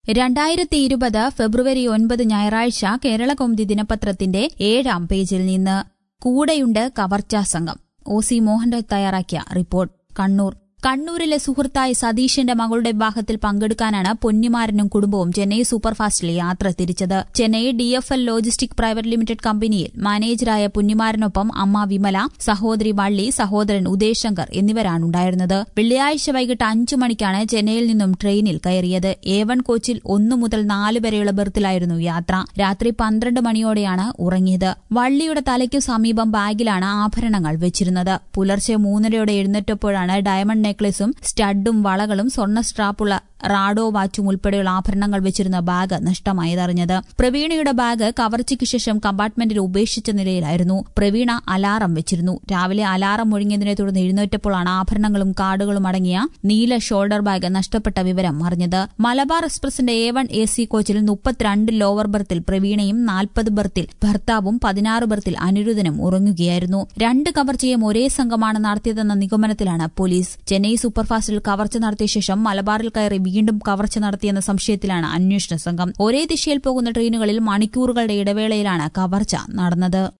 രണ്ടായിരത്തി ഇരുപത് ഫെബ്രുവരി ഒൻപത് ഞായറാഴ്ച കേരളകൗമുദി ദിനപത്രത്തിന്റെ ഏഴാം പേജിൽ നിന്ന് കൂടെയുണ്ട് കവർച്ചാ സംഘം ഒ സി മോഹൻരാജ് തയ്യാറാക്കിയ റിപ്പോർട്ട് കണ്ണൂർ കണ്ണൂരിലെ സുഹൃത്തായ സതീഷിന്റെ മകളുടെ വിവാഹത്തിൽ പങ്കെടുക്കാനാണ് പൊന്നിമാരനും കുടുംബവും ചെന്നൈ സൂപ്പർഫാസ്റ്റിൽ യാത്ര തിരിച്ചത് Chennai D F L logistic private limited കമ്പനിയിൽ മാനേജറായ പൊന്നിമാരനൊപ്പം അമ്മ വിമല സഹോദരി വള്ളി സഹോദരൻ ഉദയ് ശങ്കർ എന്നിവരാണുണ്ടായിരുന്നത് വെള്ളിയാഴ്ച വൈകിട്ട് അഞ്ചു മണിക്കാണ് ചെന്നൈയിൽ നിന്നും ട്രെയിനിൽ കയറിയത് എ വൺ കോച്ചിൽ ഒന്നു മുതൽ നാല് വരെയുള്ള ബർത്തിലായിരുന്നു യാത്ര രാത്രി പന്ത്രണ്ട് മണിയോടെയാണ് ഉറങ്ങിയത് വള്ളിയുടെ തലയ്ക്കു സമീപം ബാഗിലാണ് ആഭരണങ്ങൾ വെച്ചിരുന്നത് പുലർച്ചെ മൂന്നരയോടെ എഴുന്നേറ്റപ്പോഴാണ് ഡയമണ്ട് നെക്ലേസും സ്റ്റഡും വളകളും സ്വർണ്ണ സ്ട്രാപ്പുള്ള റാഡോ വാച്ചും ഉൾപ്പെടെയുള്ള ആഭരണങ്ങൾ വെച്ചിരുന്ന ബാഗ് നഷ്ടമായതറിഞ്ഞത് പ്രവീണയുടെ ബാഗ് കവർച്ചയ്ക്ക് ശേഷം കമ്പാർട്ട്മെന്റിൽ ഉപേക്ഷിച്ച നിലയിലായിരുന്നു പ്രവീണ അലാറം വെച്ചിരുന്നു രാവിലെ അലാറം മുഴങ്ങിയതിനെ തുടർന്ന് എഴുന്നേറ്റപ്പോഴാണ് ആഭരണങ്ങളും കാർഡുകളും അടങ്ങിയ നീല ഷോൾഡർ ബാഗ് നഷ്ടപ്പെട്ട വിവരം അറിഞ്ഞത് മലബാർ എക്സ്പ്രസിന്റെ എ വൺ എ സി കോച്ചിൽ മുപ്പത്തിരണ്ട് ലോവർ ബർത്തിൽ പ്രവീണയും നാൽപ്പത് ബർത്തിൽ ഭർത്താവും പതിനാറ് ബർത്തിൽ അനിരുദ്ധനും ഉറങ്ങുകയായിരുന്നു രണ്ട് കവർച്ചയും ഒരേ സംഘമാണ് നടത്തിയതെന്ന നിഗമനത്തിലാണ് പോലീസ് ചെന്നൈ സൂപ്പർഫാസ്റ്റിൽ കവർച്ച നടത്തിയ ശേഷം മലബാറിൽ കയറി വീണ്ടും കവർച്ച നടത്തിയെന്ന സംശയത്തിലാണ് അന്വേഷണ സംഘം ഒരേ ദിശയിൽ പോകുന്ന ട്രെയിനുകളിൽ മണിക്കൂറുകളുടെ ഇടവേളയിലാണ് കവർച്ച നടന്നത്